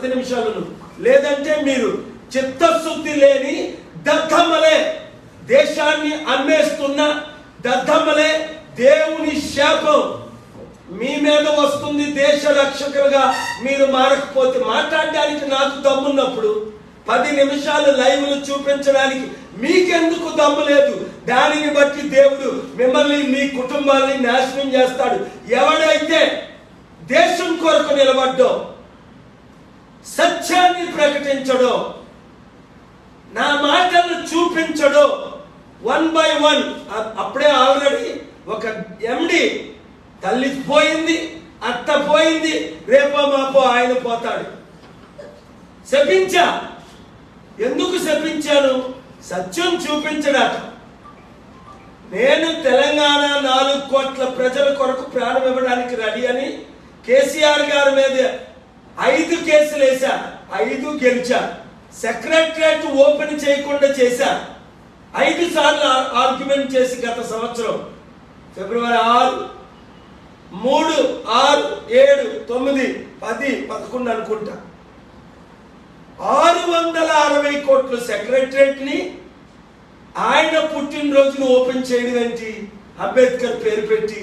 పది నిమిషాలను లేదంటే మీరు చిత్తశుద్ధి లేని దద్దమ్మలే దేశాన్ని అమ్మేస్తున్న దద్దమ్మలే దేవుని శాపం మీ మీద వస్తుంది దేశ రక్షకులుగా మీరు మారకపోతే మాట్లాడడానికి నాకు దమ్మున్నప్పుడు పది నిమిషాలు లైవ్లు చూపించడానికి మీకెందుకు దమ్ము లేదు దానిని బట్టి దేవుడు మిమ్మల్ని మీ కుటుంబాన్ని నాశనం చేస్తాడు ఎవడైతే దేశం కొరకు నిలబడ్డో సత్యాన్ని ప్రకటించడో నా మాటలను చూపించడో వన్ బై వన్ అప్పుడే ఆల్రెడీ ఒక ఎండి తల్లి పోయింది అత్త పోయింది రేపో మాపో ఆయన పోతాడు శపించా ఎందుకు శపించాను సత్యం చూపించడాట నేను తెలంగాణ నాలుగు కోట్ల ప్రజల కొరకు ప్రాణం ఇవ్వడానికి రెడీ అని కేసీఆర్ గారి మీద ఐదు కేసులు వేశా ఐదు గెలిచా సెక్రటరేట్ ఓపెన్ చేయకుండా చేశా ఐదు సార్లు ఆర్గ్యుమెంట్ చేసి గత సంవత్సరం ఫిబ్రవరి ఆరు మూడు ఆరు ఏడు తొమ్మిది పది పదకొండు అనుకుంటా ఆరు వందల అరవై కోట్ల సెక్రటరేట్ ని ఆయన పుట్టినరోజును ఓపెన్ చేయడం ఏంటి అంబేద్కర్ పేరు పెట్టి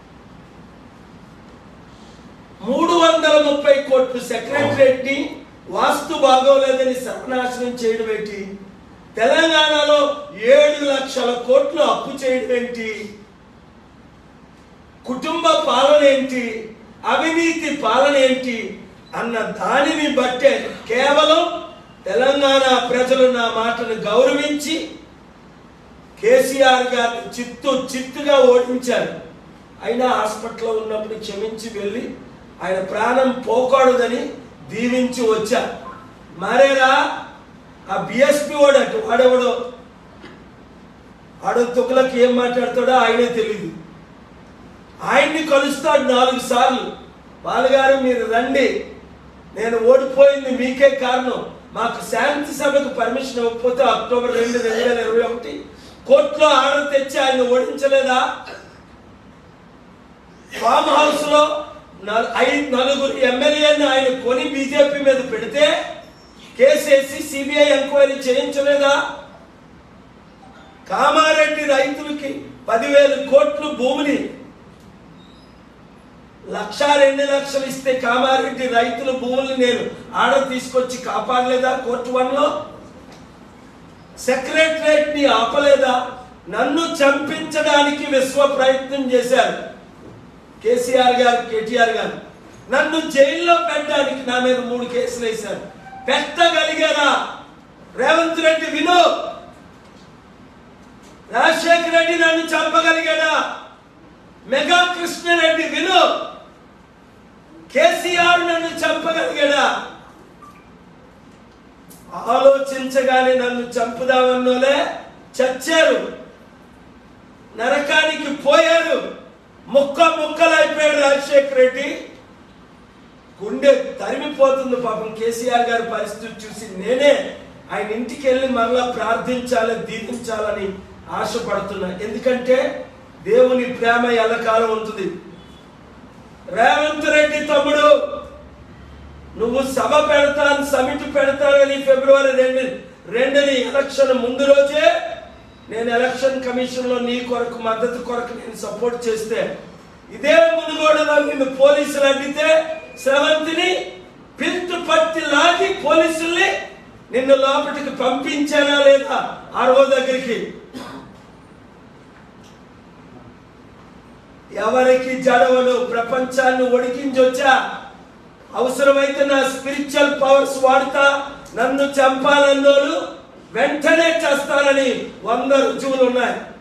మూడు వందల ముప్పై కోట్లు సెక్రటరేట్ ని వాస్తు బాగోలేదని సర్వనాశనం చేయడం ఏంటి తెలంగాణలో ఏడు లక్షల కోట్లు అప్పు చేయడం ఏంటి కుటుంబ పాలన ఏంటి అవినీతి పాలన ఏంటి అన్న దానిని బట్టే కేవలం తెలంగాణ ప్రజలు నా మాటను గౌరవించి కేసీఆర్ గారిని చిత్తు చిత్తుగా ఓడించారు అయినా హాస్పిటల్లో ఉన్నప్పుడు క్షమించి వెళ్ళి ఆయన ప్రాణం పోకూడదని దీవించి వచ్చా మరేరా ఆ బిఎస్పి వాడు అటు వాడెవడో ఆడ తుకులకు ఏం మాట్లాడతాడో ఆయనే తెలియదు ఆయన్ని కలుస్తాడు నాలుగు సార్లు బాలుగారు మీరు రండి నేను ఓడిపోయింది మీకే కారణం మాకు శాంతి సభకు పర్మిషన్ ఇవ్వకపోతే అక్టోబర్ రెండు రెండు వేల ఇరవై ఒకటి కోర్టులో ఆర్డర్ తెచ్చి ఆయన ఓడించలేదా ఫామ్ హౌస్ లో నల్- ఐదు నలుగురు ఎమ్మెల్యేని ఆయన కొని బీజేపీ మీద పెడితే కేసేసి సిబిఐ ఎంక్వైరీ చేయించలేదా కామారెడ్డి రైతులకి పదివేల కోట్లు భూమిని లక్ష రెండు లక్షలు ఇస్తే కామారెడ్డి రైతుల భూములు నేను ఆర్డర్ తీసుకొచ్చి కాపాడలేదా కోర్టు వన్లో సెక్రటరేట్ ని ఆపలేదా నన్ను చంపించడానికి విశ్వ ప్రయత్నం చేశారు కేసీఆర్ గారు కేటీఆర్ గారు నన్ను జైల్లో పెట్టడానికి నా మీద మూడు కేసులు వేశారు పెట్టగలిగారా రేవంత్ రెడ్డి వినో రాజశేఖర రెడ్డి నన్ను చంపగలిగాడా మెగా కృష్ణారెడ్డి విను కేసీఆర్ నన్ను చంపగలిగాడా ఆలోచించగానే నన్ను చంపుదామన్నోలే చచ్చారు నరకానికి పోయారు ముక్క ముక్కలైపోయాడు రాజశేఖర రెడ్డి గుండె తరిమిపోతుంది పాపం కేసీఆర్ గారి పరిస్థితి చూసి నేనే ఆయన ఇంటికి వెళ్ళి మరలా ప్రార్థించాలి దీవించాలని ఆశపడుతున్నా ఎందుకంటే దేవుని ప్రేమ ఎల్లకాలం ఉంటుంది రేవంత్ రెడ్డి తమ్ముడు నువ్వు సభ పెడతాను సమిట్ పెడతానని ఫిబ్రవరి రెండు రెండుని ఎలక్షన్ ముందు రోజే నేను ఎలక్షన్ కమిషన్ లో నీ కొరకు మద్దతు కొరకు నేను సపోర్ట్ చేస్తే ఇదే మునుగోడలో నిన్ను పోలీసులు అడిగితే స్రవంతిని పిల్తు పట్టి లాగి పోలీసుల్ని నిన్ను లోపలికి పంపించానా లేదా ఆర్ఓ దగ్గరికి ఎవరికి జడవను ప్రపంచాన్ని ఒడికించొచ్చా అవసరమైతే నా స్పిరిచువల్ పవర్స్ వాడుతా నన్ను చంపాలన్నోళ్ళు వెంటనే చేస్తానని వంద రుజువులు ఉన్నాయి